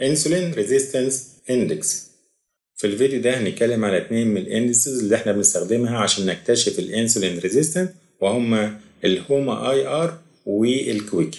انسولين ريزيستنس اندكس في الفيديو ده هنتكلم على اتنين من الاندكسز اللي احنا بنستخدمها عشان نكتشف الانسولين ريزيستنت وهما الهوما اي ار والكويكي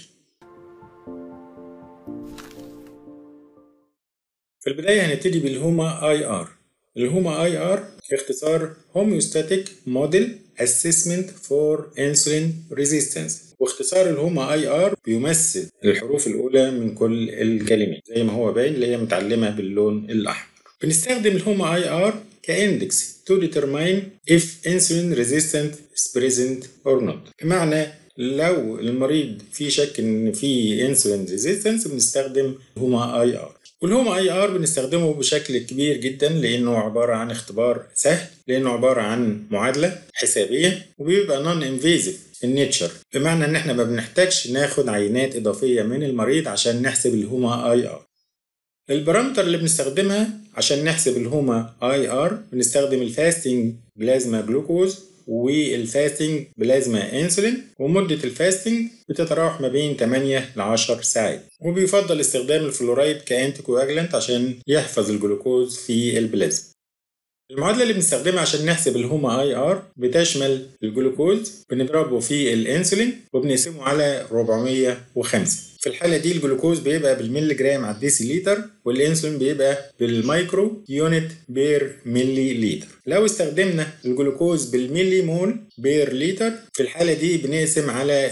في البداية هنبتدي بالهوما اي ار الهوما اي ار اختصار هوميوستاتيك موديل اسسمنت فور انسولين ريزيستنس واختصار الهوما اي ار بيمثل الحروف الاولى من كل الكلمات زي ما هو باين اللي هي متعلمه باللون الاحمر بنستخدم الهوما اي ار كاندكس to determine if insulin resistant is present or not بمعنى لو المريض في شك ان في انسولين ريزيستنس بنستخدم هوما اي ار والهوما اي ار بنستخدمه بشكل كبير جدا لانه عباره عن اختبار سهل لانه عباره عن معادله حسابيه وبيبقى نون انفيزيف النيتشر بمعنى ان احنا ما بنحتاجش ناخد عينات اضافيه من المريض عشان نحسب الهوما اي ار البارامتر اللي بنستخدمها عشان نحسب الهوما اي ار بنستخدم الفاستنج بلازما جلوكوز والفاستنج بلازما انسولين ومدة الفاستنج بتتراوح ما بين 8 ل 10 ساعات وبيفضل استخدام الفلورايد كأنتي كواجلانت عشان يحفظ الجلوكوز في البلازما المعادلة اللي بنستخدمها عشان نحسب الهوما اي ار بتشمل الجلوكوز بنضربه في الانسولين وبنقسمه على 405 في الحالة دي الجلوكوز بيبقى بالملي جرام على الديسي لتر والانسولين بيبقى بالمايكرو يونت بير ملي لتر لو استخدمنا الجلوكوز بالملي مول بير لتر في الحالة دي بنقسم على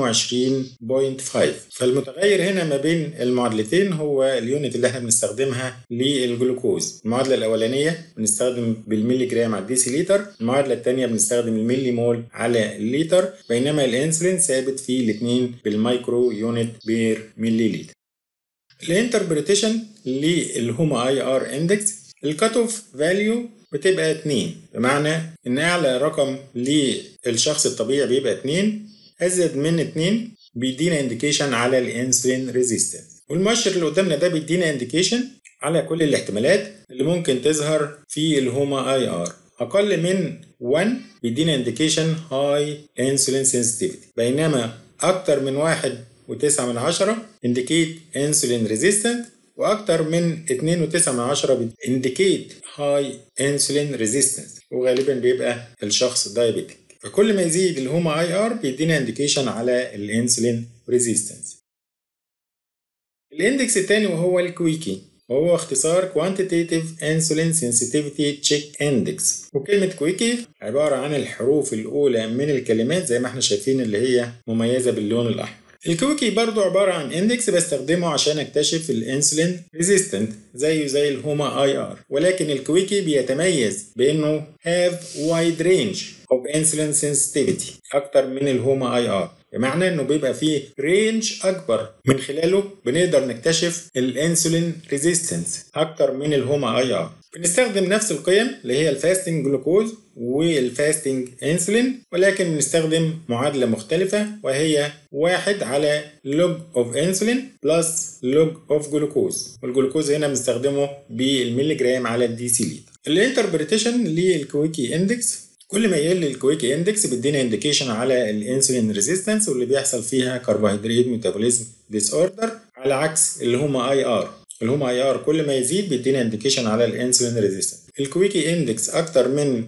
22.5 فالمتغير هنا ما بين المعادلتين هو اليونت اللي احنا بنستخدمها للجلوكوز المعادلة الأولانية بنستخدم بالملي جرام على الديسي لتر المعادلة الثانية بنستخدم الملي مول على الليتر بينما الانسولين ثابت في الاثنين بالمايكرو يونت بير ملي لتر الانتربريتيشن للهوما اي ار اندكس الكات اوف فاليو بتبقى 2 بمعنى ان اعلى رقم للشخص الطبيعي بيبقى 2 ازيد من 2 بيدينا انديكيشن على الانسولين ريزيستنس والمؤشر اللي قدامنا ده بيدينا انديكيشن على كل الاحتمالات اللي ممكن تظهر في الهوما اي ار اقل من 1 بيدينا انديكيشن هاي انسولين سنسيتيفيتي بينما اكتر من 1 و9 من 10 indicate insulin resistant واكتر من 2.9 من 10 indicate high insulin resistance وغالبا بيبقى الشخص دايابيتك فكل ما يزيد الهوما اي ار بيدينا انديكيشن على الانسولين ريزيستنس الاندكس الثاني وهو الكويكي وهو اختصار Quantitative Insulin Sensitivity Check Index وكلمة كويكي عبارة عن الحروف الأولى من الكلمات زي ما احنا شايفين اللي هي مميزة باللون الأحمر الكويكي برضو عبارة عن اندكس بستخدمه عشان اكتشف الانسولين ريزيستنت زيه زي الهوما اي ار ولكن الكويكي بيتميز بانه have wide range of insulin sensitivity اكتر من الهوما اي ار بمعنى انه بيبقى فيه رينج اكبر من خلاله بنقدر نكتشف الانسولين ريزيستنس اكتر من الهوما اي ار بنستخدم نفس القيم اللي هي الفاستنج جلوكوز والفاستنج انسولين ولكن بنستخدم معادلة مختلفة وهي واحد على لوج اوف انسولين بلس لوج اوف جلوكوز والجلوكوز هنا بنستخدمه بالملي جرام على الدي سي لتر الانتربريتيشن للكويكي اندكس كل ما يقل الكويكي اندكس بيدينا انديكيشن على الانسولين ريزيستنس واللي بيحصل فيها كربوهيدرات ميتابوليزم ديس اوردر على عكس اللي هما اي ار الهوما اي ار كل ما يزيد بيدينا انديكيشن على الانسولين ريزيستنس الكويكي اندكس اكتر من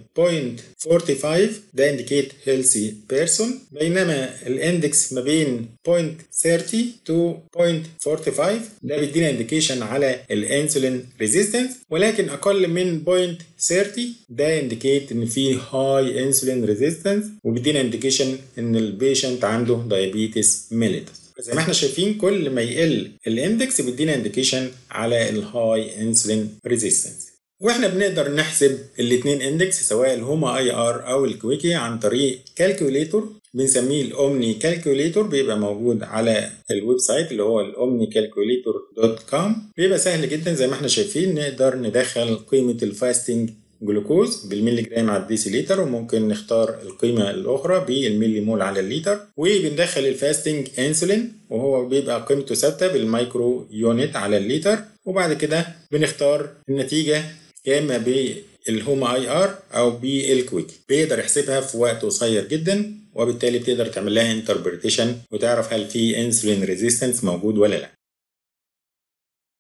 0.45 ده انديكيت هيلثي بيرسون بينما الاندكس ما بين 0.30 تو 0.45 ده بيدينا انديكيشن على الانسولين ريزيستنس ولكن اقل من 0.30 ده انديكيت ان في هاي انسولين ريزيستنس وبيدينا انديكيشن ان البيشنت عنده دايابيتس ميليتس زي ما احنا شايفين كل ما يقل الاندكس بيدينا انديكيشن على الهاي انسولين ريزيستنس واحنا بنقدر نحسب الاثنين اندكس سواء الهوما اي ار او الكويكي عن طريق كالكوليتور بنسميه الاومني كالكوليتور بيبقى موجود على الويب سايت اللي هو الاومني كالكوليتور دوت كوم بيبقى سهل جدا زي ما احنا شايفين نقدر ندخل قيمه الفاستنج جلوكوز بالملي جرام على الديسي لتر وممكن نختار القيمة الأخرى بالملي مول على الليتر وبندخل الفاستنج انسولين وهو بيبقى قيمته ثابتة بالمايكرو يونت على الليتر وبعد كده بنختار النتيجة يا إما بالهوما اي ار أو بالكويك بيقدر يحسبها في وقت قصير جدا وبالتالي بتقدر تعمل لها انتربريتيشن وتعرف هل في انسولين ريزيستنس موجود ولا لا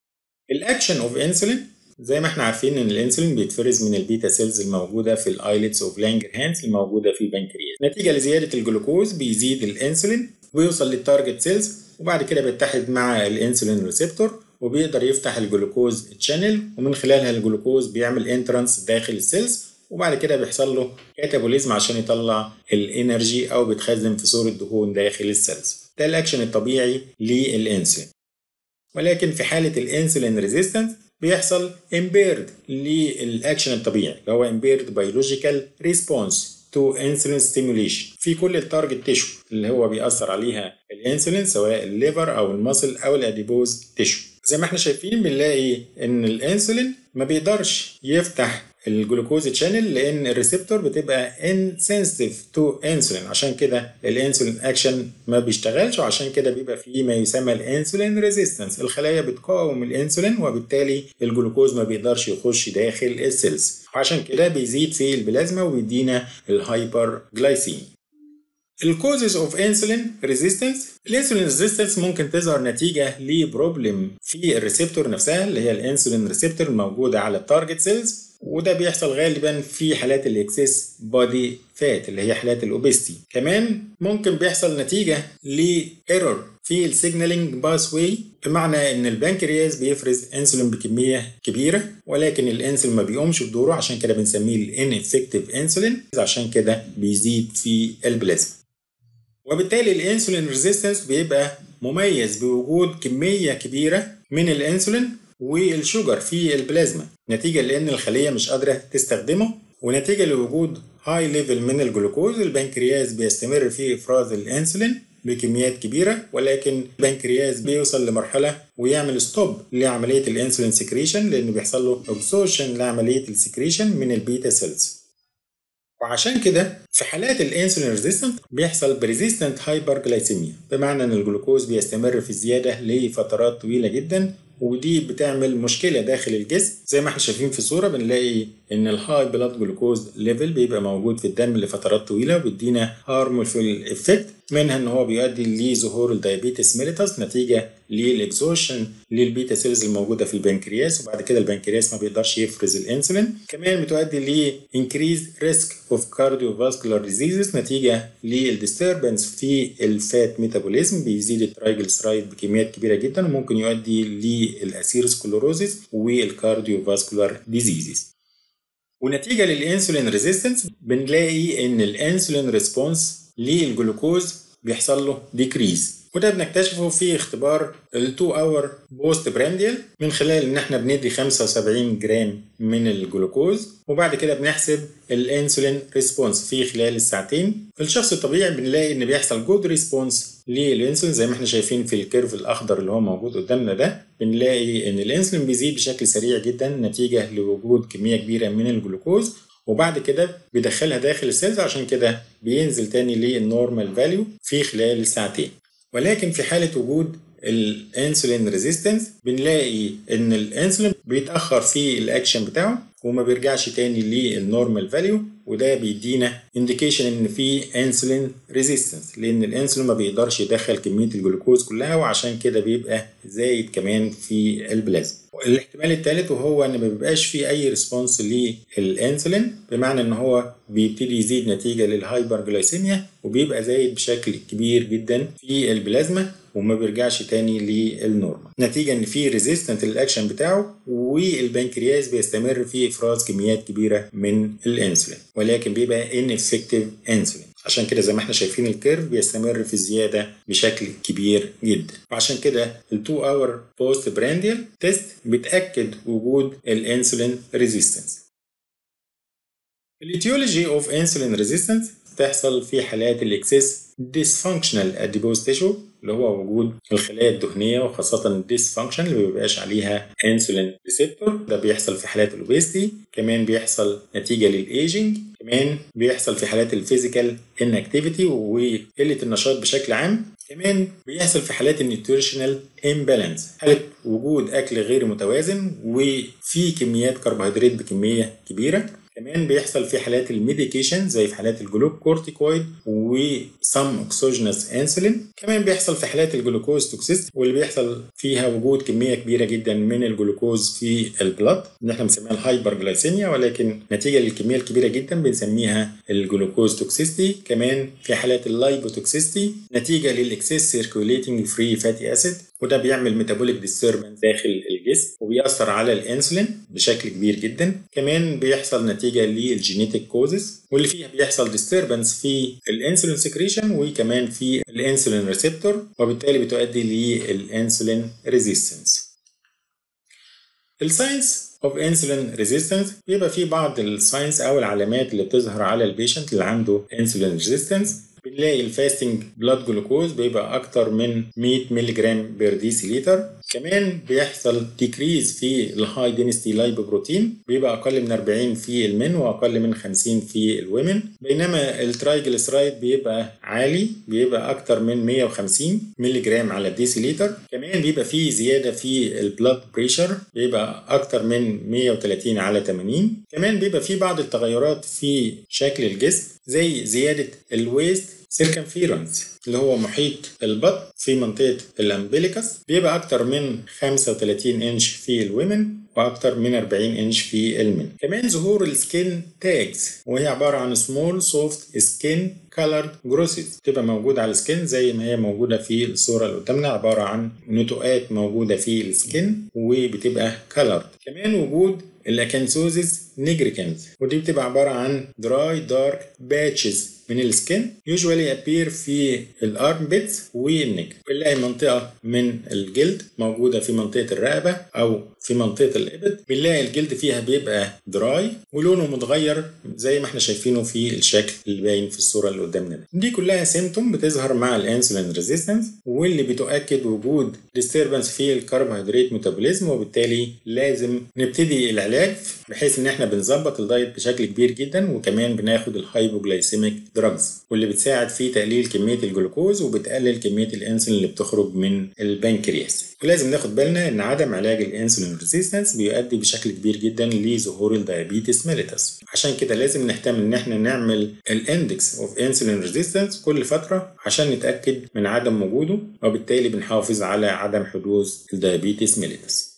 الاكشن اوف انسولين زي ما احنا عارفين ان الانسولين بيتفرز من البيتا سيلز الموجوده في الايلتس اوف لانجرهانز الموجوده في البنكرياس نتيجه لزياده الجلوكوز بيزيد الانسولين ويوصل للتارجت سيلز وبعد كده بيتحد مع الانسولين ريسبتور وبيقدر يفتح الجلوكوز تشانل ومن خلالها الجلوكوز بيعمل انترانس داخل السيلز وبعد كده بيحصل له كاتابوليزم عشان يطلع الانرجي او بيتخزن في صوره دهون داخل السيلز ده الاكشن الطبيعي للانسولين ولكن في حاله الانسولين ريزيستنس بيحصل امبيرد للاكشن الطبيعي اللي هو امبيرد بيولوجيكال ريسبونس تو انسولين ستيموليشن في كل التارجت تيشو اللي هو بيأثر عليها الانسولين سواء الليفر او المصل او الاديبوز تيشو زي ما احنا شايفين بنلاقي ان الانسولين ما بيقدرش يفتح الجلوكوز تشانل لان الريسبتور بتبقى انسنسيتيف تو انسولين عشان كده الانسولين اكشن ما بيشتغلش وعشان كده بيبقى فيه ما يسمى الانسولين ريزيستنس الخلايا بتقاوم الانسولين وبالتالي الجلوكوز ما بيقدرش يخش داخل السيلز وعشان كده بيزيد في البلازما وبيدينا الهايبر جلايسيمي الكوزز اوف انسولين ريزيستنس الانسولين ريزيستنس ممكن تظهر نتيجه لبروبلم في الريسبتور نفسها اللي هي الانسولين ريسبتور الموجوده على التارجت سيلز وده بيحصل غالبا في حالات الاكسس بودي فات اللي هي حالات الاوبستي كمان ممكن بيحصل نتيجه لايرور في السيجنالينج باس واي بمعنى ان البنكرياس بيفرز انسولين بكميه كبيره ولكن الانسولين ما بيقومش بدوره عشان كده بنسميه الان افكتيف انسولين عشان كده بيزيد في البلازما وبالتالي الانسولين ريزيستنس بيبقى مميز بوجود كميه كبيره من الانسولين والشجر في البلازما نتيجة لأن الخلية مش قادرة تستخدمه ونتيجة لوجود هاي ليفل من الجلوكوز البنكرياس بيستمر في إفراز الأنسولين بكميات كبيرة ولكن البنكرياس بيوصل لمرحلة ويعمل ستوب لعملية الأنسولين سكريشن لأنه بيحصل له أبسورشن لعملية السكريشن من البيتا سيلز وعشان كده في حالات الانسولين ريزيستنت بيحصل بريزيستنت هايبرجلايسيميا بمعنى ان الجلوكوز بيستمر في الزياده لفترات طويله جدا ودي بتعمل مشكله داخل الجسم زي ما احنا شايفين في الصوره بنلاقي ان الهاي بلاد جلوكوز ليفل بيبقى موجود في الدم لفترات طويله وبيدينا هارمفul افكت منها ان هو بيؤدي لظهور الدايابيتس ميليتس نتيجه للاكزوشن للبيتا سيلز الموجوده في البنكرياس وبعد كده البنكرياس ما بيقدرش يفرز الانسولين كمان بتؤدي ل increased risk of cardiovascular diseases نتيجه للديستربنس في الفات ميتابوليزم بيزيد الترايجلسرايد بكميات كبيره جدا وممكن يؤدي للاسيروسكلوروزيس والكارديوفاسكولار ديزيزز ونتيجه للانسولين ريزيستنس بنلاقي ان الانسولين ريسبونس للجلوكوز بيحصل له ديكريز وده بنكتشفه في اختبار ال 2 اور بوست برانديال من خلال ان احنا بندي 75 جرام من الجلوكوز وبعد كده بنحسب الانسولين ريسبونس في خلال الساعتين في الشخص الطبيعي بنلاقي ان بيحصل جود ريسبونس للانسولين زي ما احنا شايفين في الكيرف الاخضر اللي هو موجود قدامنا ده بنلاقي ان الانسولين بيزيد بشكل سريع جدا نتيجه لوجود كميه كبيره من الجلوكوز وبعد كده بيدخلها داخل السيلز عشان كده بينزل تاني للنورمال فاليو في خلال ساعتين ولكن في حالة وجود الانسولين ريزيستنس بنلاقي ان الانسولين بيتاخر في الاكشن بتاعه وما بيرجعش تاني للنورمال فاليو وده بيدينا انديكيشن ان في انسولين ريزيستنس لان الانسولين ما بيقدرش يدخل كميه الجلوكوز كلها وعشان كده بيبقى زايد كمان في البلازما الاحتمال الثالث وهو ان ما بيبقاش في اي ريسبونس للانسولين بمعنى ان هو بيبتدي يزيد نتيجه للهايبرجلايسيميا وبيبقى زايد بشكل كبير جدا في البلازما وما بيرجعش تاني للنورمال نتيجه ان في ريزيستنت للاكشن بتاعه والبنكرياس بيستمر في افراز كميات كبيره من الانسولين ولكن بيبقى ان افكتيف انسولين عشان كده زي ما احنا شايفين الكيرف بيستمر في الزياده بشكل كبير جدا وعشان كده ال 2 اور بوست برانديال تيست بتاكد وجود الانسولين ريزيستنس الاتيولوجي اوف انسولين ريزيستنس تحصل في حالات الاكسس dysfunctional adipose tissue اللي هو وجود الخلايا الدهنيه وخاصه الديسفانكشن اللي ما بيبقاش عليها انسولين ريسبتور ده بيحصل في حالات الاوبيستي كمان بيحصل نتيجه للايجنج كمان بيحصل في حالات الفيزيكال انكتيفيتي وقله النشاط بشكل عام كمان بيحصل في حالات النيوتريشنال امبالانس حاله وجود اكل غير متوازن وفي كميات كربوهيدرات بكميه كبيره كمان بيحصل في حالات الميديكيشن زي في حالات الجلوكورتيكويد وسم اوكسوجينوس انسولين كمان بيحصل في حالات الجلوكوز توكسيست واللي بيحصل فيها وجود كميه كبيره جدا من الجلوكوز في البلد اللي احنا بنسميها الهايبر جلايسيميا ولكن نتيجه للكميه الكبيره جدا بنسميها الجلوكوز توكسيستي كمان في حالات اللايبوتوكسيستي نتيجه للاكسس سيركوليتنج فري فاتي اسيد وده بيعمل ميتابوليك ديستربنس داخل الجسم وبيأثر على الانسولين بشكل كبير جدا كمان بيحصل نتيجه للجينيتك كوزز واللي فيها بيحصل ديستربنس في الانسولين سكريشن وكمان في الانسولين ريسبتور وبالتالي بتؤدي للانسولين ريزيستنس الساينس اوف انسولين ريزيستنس بيبقى في بعض الساينس او العلامات اللي بتظهر على البيشنت اللي عنده انسولين ريزيستنس بنلاقي الفاستنج بلاد جلوكوز بيبقى اكتر من 100 مللي جرام بير ديسي لتر كمان بيحصل ديكريز في الهاي دينستي لايبوبروتين بيبقى اقل من 40 في المن واقل من 50 في الومن بينما الترايجليسرايد بيبقى عالي بيبقى اكتر من 150 مللي جرام على الديسي لتر كمان بيبقى فيه زياده في البلاد بريشر بيبقى اكتر من 130 على 80 كمان بيبقى فيه بعض التغيرات في شكل الجسم زي زياده الويست سيركمفيرنس اللي هو محيط البطن في منطقة الأمبليكس بيبقى أكتر من 35 إنش في الومن وأكتر من 40 إنش في المن كمان ظهور السكين تاجز وهي عبارة عن سمول سوفت سكين كالرد جروسيز تبقى موجودة على السكين زي ما هي موجودة في الصورة اللي قدامنا عبارة عن نتوءات موجودة في السكين وبتبقى كالرد كمان وجود الاكانسوزيس نيجريكانز ودي بتبقى عبارة عن دراي دارك باتشز من السكين usually appear في الارم بيتس والنك بنلاقي منطقة من الجلد موجودة في منطقة الرقبة أو في منطقة الإبط بنلاقي الجلد فيها بيبقى دراي ولونه متغير زي ما احنا شايفينه في الشكل اللي باين في الصورة اللي قدامنا دي. دي كلها سيمتوم بتظهر مع الانسولين ريزيستنس واللي بتؤكد وجود ديستربنس في الكربوهيدرات ميتابوليزم وبالتالي لازم نبتدي العلاج بحيث ان احنا بنظبط الدايت بشكل كبير جدا وكمان بناخد الهايبوجلايسيميك دراجز واللي بتساعد في تقليل كمية الجلوكوز وبتقلل كمية الانسولين اللي بتخرج من البنكرياس ولازم ناخد بالنا ان عدم علاج الانسولين ريزيستنس بيؤدي بشكل كبير جدا لظهور الدايابيتس ميليتس عشان كده لازم نهتم ان احنا نعمل الاندكس اوف انسولين ريزيستنس كل فتره عشان نتاكد من عدم وجوده وبالتالي بنحافظ على عدم حدوث الدايابيتس ميليتس